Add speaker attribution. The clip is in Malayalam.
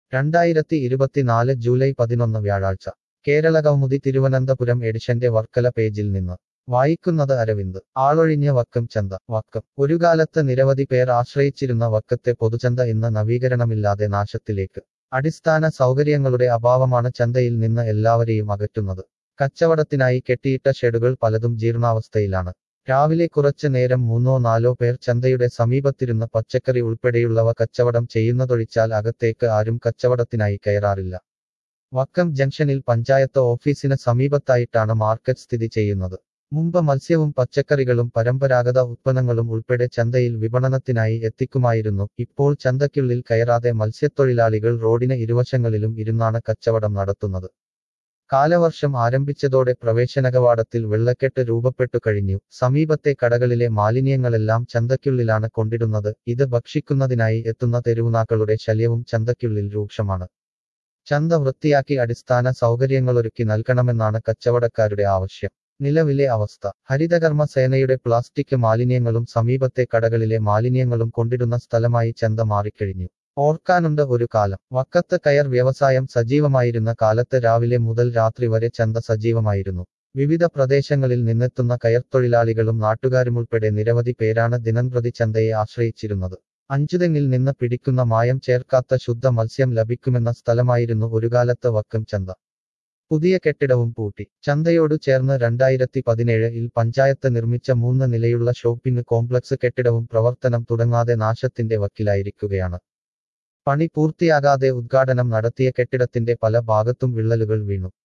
Speaker 1: രണ്ടായിരത്തി ഇരുപത്തിനാല് ജൂലൈ പതിനൊന്ന് വ്യാഴാഴ്ച കേരള കൗമുദി തിരുവനന്തപുരം എഡിഷന്റെ വർക്കല പേജിൽ നിന്ന് വായിക്കുന്നത് അരവിന്ദ് ആളൊഴിഞ്ഞ വക്കം ചന്ത വക്കം ഒരു കാലത്ത് നിരവധി പേർ ആശ്രയിച്ചിരുന്ന വക്കത്തെ പൊതുചന്ത ഇന്ന് നവീകരണമില്ലാതെ നാശത്തിലേക്ക് അടിസ്ഥാന സൗകര്യങ്ങളുടെ അഭാവമാണ് ചന്തയിൽ നിന്ന് എല്ലാവരെയും അകറ്റുന്നത് കച്ചവടത്തിനായി കെട്ടിയിട്ട ഷെഡുകൾ പലതും ജീർണാവസ്ഥയിലാണ് രാവിലെ കുറച്ച് നേരം മൂന്നോ നാലോ പേർ ചന്തയുടെ സമീപത്തിരുന്ന് പച്ചക്കറി ഉൾപ്പെടെയുള്ളവ കച്ചവടം ചെയ്യുന്നതൊഴിച്ചാൽ അകത്തേക്ക് ആരും കച്ചവടത്തിനായി കയറാറില്ല വക്കം ജംഗ്ഷനിൽ പഞ്ചായത്ത് ഓഫീസിന് സമീപത്തായിട്ടാണ് മാർക്കറ്റ് സ്ഥിതി ചെയ്യുന്നത് മുമ്പ് മത്സ്യവും പച്ചക്കറികളും പരമ്പരാഗത ഉത്പന്നങ്ങളും ഉൾപ്പെടെ ചന്തയിൽ വിപണനത്തിനായി എത്തിക്കുമായിരുന്നു ഇപ്പോൾ ചന്തയ്ക്കുള്ളിൽ കയറാതെ മത്സ്യത്തൊഴിലാളികൾ റോഡിന് ഇരുവശങ്ങളിലും ഇരുന്നാണ് കച്ചവടം നടത്തുന്നത് കാലവർഷം ആരംഭിച്ചതോടെ പ്രവേശന കവാടത്തിൽ വെള്ളക്കെട്ട് രൂപപ്പെട്ടു കഴിഞ്ഞു സമീപത്തെ കടകളിലെ മാലിന്യങ്ങളെല്ലാം ചന്തയ്ക്കുള്ളിലാണ് കൊണ്ടിടുന്നത് ഇത് ഭക്ഷിക്കുന്നതിനായി എത്തുന്ന തെരുവുനാക്കളുടെ ശല്യവും ചന്തയ്ക്കുള്ളിൽ രൂക്ഷമാണ് ചന്ത വൃത്തിയാക്കി അടിസ്ഥാന സൗകര്യങ്ങളൊരുക്കി നൽകണമെന്നാണ് കച്ചവടക്കാരുടെ ആവശ്യം നിലവിലെ അവസ്ഥ ഹരിതകർമ്മ സേനയുടെ പ്ലാസ്റ്റിക് മാലിന്യങ്ങളും സമീപത്തെ കടകളിലെ മാലിന്യങ്ങളും കൊണ്ടിടുന്ന സ്ഥലമായി ചന്ത മാറിക്കഴിഞ്ഞു ഓർക്കാനുണ്ട് ഒരു കാലം വക്കത്ത് കയർ വ്യവസായം സജീവമായിരുന്ന കാലത്ത് രാവിലെ മുതൽ രാത്രി വരെ ചന്ത സജീവമായിരുന്നു വിവിധ പ്രദേശങ്ങളിൽ നിന്നെത്തുന്ന കയർത്തൊഴിലാളികളും നാട്ടുകാരുമുൾപ്പെടെ നിരവധി പേരാണ് ദിനംപ്രതി ചന്തയെ ആശ്രയിച്ചിരുന്നത് അഞ്ചുതെങ്ങിൽ നിന്ന് പിടിക്കുന്ന മായം ചേർക്കാത്ത ശുദ്ധ മത്സ്യം ലഭിക്കുമെന്ന സ്ഥലമായിരുന്നു ഒരു കാലത്ത് വക്കം ചന്ത പുതിയ കെട്ടിടവും പൂട്ടി ചന്തയോടു ചേർന്ന് രണ്ടായിരത്തി പതിനേഴിൽ പഞ്ചായത്ത് നിർമ്മിച്ച മൂന്ന് നിലയുള്ള ഷോപ്പിംഗ് കോംപ്ലക്സ് കെട്ടിടവും പ്രവർത്തനം തുടങ്ങാതെ നാശത്തിന്റെ വക്കിലായിരിക്കുകയാണ് പണി പൂർത്തിയാകാതെ ഉദ്ഘാടനം നടത്തിയ കെട്ടിടത്തിന്റെ പല ഭാഗത്തും വിള്ളലുകൾ വീണു